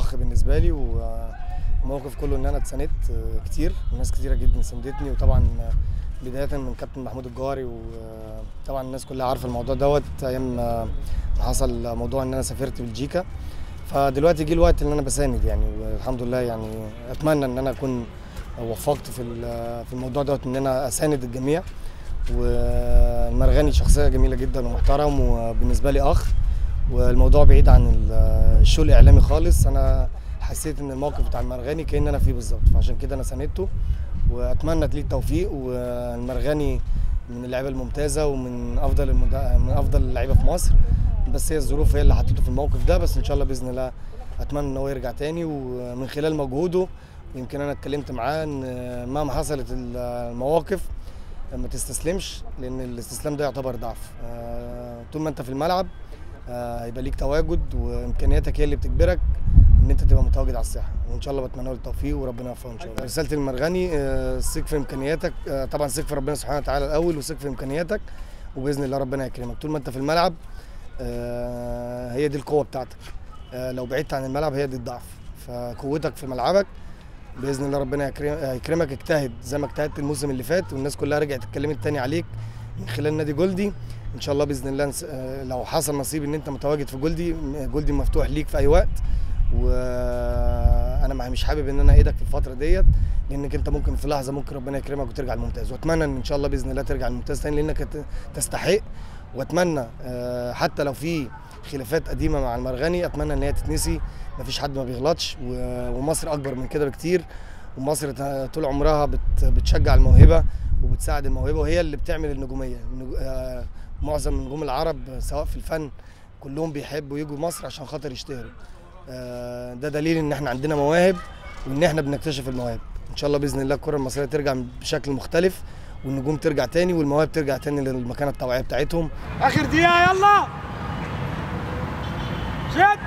اخ بالنسبه لي والموقف كله ان انا اتساندت كتير وناس كتيره جدا ساندتني وطبعا بدايه من كابتن محمود الجوهري وطبعا الناس كلها عارفه الموضوع دوت ايام ما حصل موضوع ان انا سافرت بلجيكا فدلوقتي جه الوقت ان انا بساند يعني والحمد لله يعني اتمنى ان انا اكون وفقت في في الموضوع دوت ان انا اساند الجميع والمرغني شخصيه جميله جدا ومحترم وبالنسبه لي اخ والموضوع بعيد عن الشو الاعلامي خالص انا حسيت ان الموقف بتاع المرغني كان انا فيه بالظبط فعشان كده انا ساندته واتمنى ليه التوفيق والمرغني من اللعيبه الممتازه ومن افضل المدا... من افضل اللعيبه في مصر بس هي الظروف هي اللي حطته في الموقف ده بس ان شاء الله باذن الله اتمنى ان هو يرجع تاني ومن خلال مجهوده يمكن انا اتكلمت معاه ان مهما حصلت المواقف ما تستسلمش لان الاستسلام ده يعتبر ضعف طول ما انت في الملعب هيبقى ليك تواجد وامكانياتك هي اللي بتجبرك ان انت تبقى متواجد على الساحه وان شاء الله بتمنى له التوفيق وربنا يوفقه ان شاء الله رساله المرغني ثق في امكانياتك طبعا ثق في ربنا سبحانه وتعالى الاول وثق في امكانياتك وباذن الله ربنا يكرمك طول ما انت في الملعب هي دي القوه بتاعتك لو بعدت عن الملعب هي دي الضعف فقوتك في ملعبك باذن الله ربنا يكرمك اجتهد زي ما اجتهدت الموسم اللي فات والناس كلها رجعت اتكلمت تاني عليك من خلال نادي جولدي ان شاء الله باذن الله لو حصل نصيب ان انت متواجد في جولدي جولدي مفتوح ليك في اي وقت وانا مش حابب ان انا ايدك في الفتره ديت لانك انت ممكن في لحظه ممكن ربنا يكرمك وترجع الممتاز واتمنى ان ان شاء الله باذن الله ترجع الممتاز تاني لانك تستحق واتمنى حتى لو في خلافات قديمه مع المرغني اتمنى ان هي تتنسي مفيش حد ما بيغلطش ومصر اكبر من كده بكتير ومصر طول عمرها بتشجع الموهبه وبتساعد الموهبه وهي اللي بتعمل النجوميه معظم نجوم العرب سواء في الفن كلهم بيحبوا يجوا مصر عشان خاطر يشتهروا ده دليل ان احنا عندنا مواهب وان احنا بنكتشف المواهب ان شاء الله باذن الله الكره المصريه ترجع بشكل مختلف والنجوم ترجع تاني والمواهب ترجع تاني للمكانه الطبيعيه بتاعتهم اخر دقيقه يلا شد